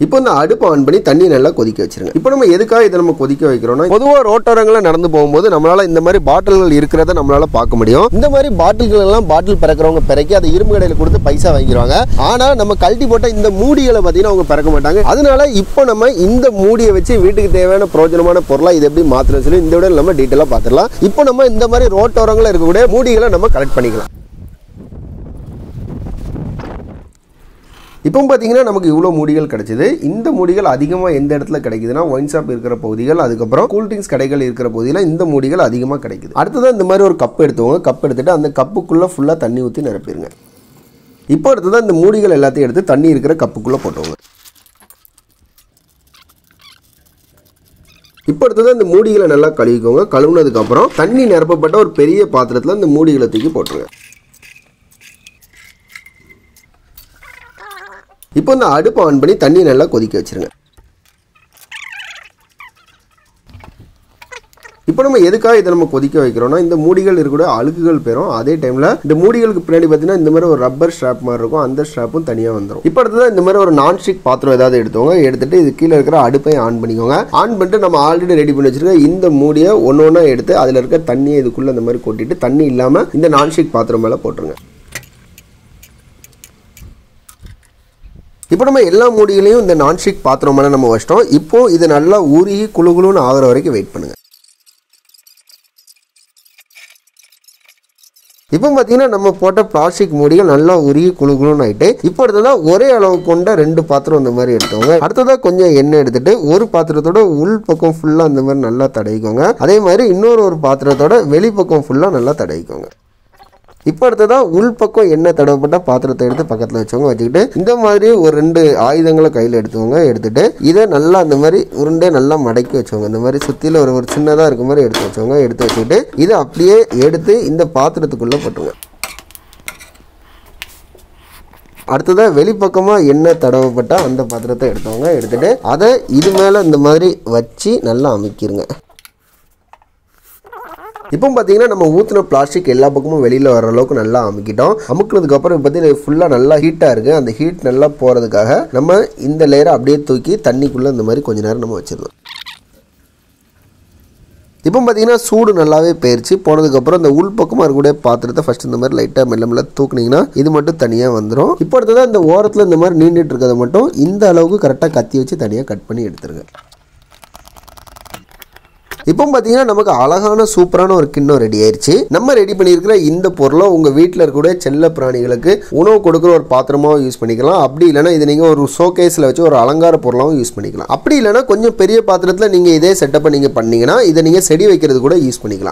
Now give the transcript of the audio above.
இப்போ இந்த அடுப்பு ஆன் பண்ணி தண்ணி நல்லா கொதிக்க வச்சிருங்க இப்போ நம்ம எதுக்காக இதை நம்ம கொதிக்க வைக்கிறோம்னா பொதுவாக ரோட்டோரங்களில் நடந்து போகும்போது நம்மளால இந்த மாதிரி பாட்டில்கள் இருக்கிறத நம்மளால பார்க்க முடியும் இந்த மாதிரி பாட்டில்கள் எல்லாம் பாட்டில் பிறக்கிறவங்க பிறக்கி அதை இரும்பு கடையில் கொடுத்து பைசா வாங்கிடுவாங்க ஆனால் நம்ம கழட்டி போட்ட இந்த மூடிகளை பார்த்தீங்கன்னா அவங்க பிறக்க மாட்டாங்க அதனால இப்போ நம்ம இந்த மூடியை வச்சு வீட்டுக்கு தேவையான பிரயோஜனமான பொருளாக இது எப்படி மாற்றணும் சொல்லி இந்த விட நம்ம டீட்டெயிலாக பார்த்துடலாம் இப்போ நம்ம இந்த மாதிரி ரோட்டோரங்களில் இருக்கக்கூடிய மூடிகளை நம்ம கலெக்ட் பண்ணிக்கலாம் இப்போ பார்த்தீங்கன்னா நமக்கு இவ்வளோ மூடிகள் கிடைச்சிது இந்த மூடிகள் அதிகமாக எந்த இடத்துல கிடைக்குதுன்னா ஒயின் ஷாப் இருக்கிற பகுதிகள் அதுக்கப்புறம் கூல்ட்ரிங்க்ஸ் கடைகள் இருக்கிற பகுதியில் இந்த மூடிகள் அதிகமாக கிடைக்குது அடுத்ததான் இந்த மாதிரி ஒரு கப் எடுத்துவோங்க கப் எடுத்துட்டு அந்த கப்புக்குள்ளே ஃபுல்லாக தண்ணி ஊற்றி நிரப்பிடுங்க இப்போ அடுத்ததான் இந்த மூடிகள் எல்லாத்தையும் எடுத்து தண்ணி இருக்கிற கப்புக்குள்ளே போட்டுவோங்க இப்போ அடுத்ததான் இந்த மூடிகளை நல்லா கழுவிக்கோங்க கழுவுனதுக்கப்புறம் தண்ணி நிரப்பப்பட்ட ஒரு பெரிய பாத்திரத்தில் இந்த மூடிகளை தூக்கி போட்டுருங்க இப்போ இந்த அடுப்பு ஆன் பண்ணி தண்ணி நல்லா கொதிக்க வச்சிருங்க இப்போ நம்ம எதுக்காக இதை நம்ம கொதிக்க வைக்கிறோம்னா இந்த மூடிகள் இருக்கக்கூடிய அழுக்குகள் பெறும் அதே டைமில் இந்த மூடிகளுக்கு பின்னாடி பார்த்தீங்கன்னா இந்த மாதிரி ஒரு ரப்பர் ஸ்ட்ராப் மாதிரி இருக்கும் அந்த ஸ்ட்ராப்பும் தனியாக வந்துடும் இப்போ அடுத்ததான் இந்த மாதிரி ஒரு நான்ஸ்டிக் பாத்திரம் ஏதாவது எடுத்துவோங்க எடுத்துட்டு இது கீழே இருக்கிற அடுப்பை ஆன் பண்ணிக்கோங்க ஆன் பண்ணிட்டு நம்ம ஆல்ரெடி ரெடி பண்ணி வச்சிருக்க இந்த மூடியை ஒன்று ஒன்றா எடுத்து அதில் இருக்க தண்ணியை இதுக்குள்ளே இந்த மாதிரி கொட்டிட்டு தண்ணி இல்லாமல் இந்த நான்ஸ்டிக் பாத்திரம் மேலே போட்டுருங்க இப்போ நம்ம எல்லா மூடிகளையும் இந்த நான்ஸ்டிக் பாத்திரம் மேலே நம்ம வச்சிட்டோம் இப்போ இது நல்லா உருகி குளு குளுன்னு ஆகிற வரைக்கும் வெயிட் பண்ணுங்க இப்போ பார்த்தீங்கன்னா நம்ம போட்ட பிளாஸ்டிக் மூடிகள் நல்லா உருகி குளு குளுன்னு ஆயிட்டு இப்போ அடுத்ததாக ஒரே அளவு கொண்ட ரெண்டு பாத்திரம் இந்த மாதிரி எடுத்தவங்க அடுத்ததாக கொஞ்சம் எண்ணெய் எடுத்துட்டு ஒரு பாத்திரத்தோட உள் பக்கம் ஃபுல்லாக அந்த மாதிரி நல்லா தடவிக்கோங்க அதே மாதிரி இன்னொரு ஒரு பாத்திரத்தோட வெளிப்பக்கம் ஃபுல்லாக நல்லா தடவிக்கோங்க இப்போ அடுத்ததான் உள் பக்கம் எண்ணெய் தடவப்பட்ட பாத்திரத்தை எடுத்து பக்கத்தில் வச்சவங்க வச்சுக்கிட்டு இந்த மாதிரி ஒரு ரெண்டு ஆயுதங்களை கையில் எடுத்துவங்க எடுத்துட்டு இதை நல்லா அந்த மாதிரி உருண்டே நல்லா மடக்கி வச்சவங்க இந்த மாதிரி சுற்றியில் ஒரு ஒரு சின்னதாக இருக்க மாதிரி எடுத்து வச்சவங்க எடுத்து வச்சுக்கிட்டு இதை அப்படியே எடுத்து இந்த பாத்திரத்துக்குள்ளே போட்டுருங்க அடுத்ததாக வெளிப்பக்கமாக எண்ணெய் தடவப்பட்ட அந்த பாத்திரத்தை எடுத்தவங்க எடுத்துட்டு அதை இது மேலே இந்த மாதிரி வச்சு நல்லா அமைக்கிருங்க இப்போ பார்த்தீங்கன்னா நம்ம ஊற்றின பிளாஸ்டிக் எல்லா பக்கமும் வெளியில் வர அளவுக்கு நல்லா அமுக்கிட்டோம் அமுக்குனதுக்கு அப்புறம் பார்த்தீங்கன்னா ஃபுல்லாக நல்லா ஹீட்டாக இருக்குது அந்த ஹீட் நல்லா போகிறதுக்காக நம்ம இந்த லேயரை அப்படியே தூக்கி தண்ணிக்குள்ளே இந்த மாதிரி கொஞ்ச நேரம் நம்ம வச்சிடலாம் இப்போ பார்த்தீங்கன்னா சூடு நல்லாவே போயிருச்சு போனதுக்கப்புறம் இந்த உள் பக்கமாக இருக்கக்கூடிய பாத்திரத்தை ஃபஸ்ட் இந்த மாதிரி லைட்டாக மெல்ல மெல்ல தூக்குனீங்கன்னா இது மட்டும் தனியாக வந்துடும் இப்போ அடுத்ததான் இந்த ஓரத்தில் இந்த மாதிரி நீண்டுட்டு இருக்கிறத மட்டும் இந்த அளவுக்கு கரெக்டாக கத்தி வச்சு தனியாக கட் பண்ணி எடுத்துருங்க இப்போ பார்த்தீங்கன்னா நமக்கு அழகான சூப்பரான ஒரு கிண்ணம் ரெடி ஆயிருச்சு நம்ம ரெடி பண்ணியிருக்கிற இந்த பொருளை உங்கள் வீட்டில் இருக்கக்கூடிய செல்ல பிராணிகளுக்கு உணவு கொடுக்குற ஒரு பாத்திரமாகவும் யூஸ் பண்ணிக்கலாம் அப்படி இல்லைன்னா இது நீங்கள் ஒரு ஷோகேஸில் வச்சு ஒரு அலங்கார பொருளாகவும் யூஸ் பண்ணிக்கலாம் அப்படி இல்லைன்னா கொஞ்சம் பெரிய பாத்திரத்தில் நீங்கள் இதே செட்டப்பை நீங்கள் பண்ணீங்கன்னா இதை நீங்கள் செடி வைக்கிறது கூட யூஸ் பண்ணிக்கலாம்